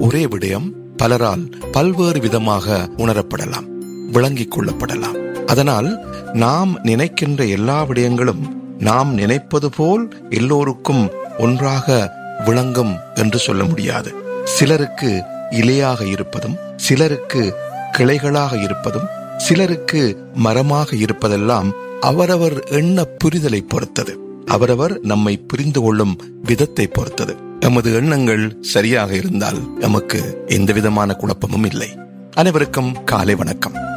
ஒரே விடயம் பலரால் பல்வேறு விதமாக உணரப்படலாம் விளங்கிக் கொள்ளப்படலாம் அதனால் நாம் நினைக்கின்ற எல்லா விடயங்களும் நாம் நினைப்பது போல் எல்லோருக்கும் ஒன்றாக விளங்கும் என்று சொல்ல முடியாது சிலருக்கு இலையாக இருப்பதும் சிலருக்கு கிளைகளாக இருப்பதும் சிலருக்கு மரமாக இருப்பதெல்லாம் அவரவர் எண்ண புரிதலை பொறுத்தது அவரவர் நம்மை புரிந்து கொள்ளும் விதத்தை பொறுத்தது எமது எண்ணங்கள் சரியாக இருந்தால் எமக்கு எந்த விதமான குழப்பமும் இல்லை அனைவருக்கும் காலை வணக்கம்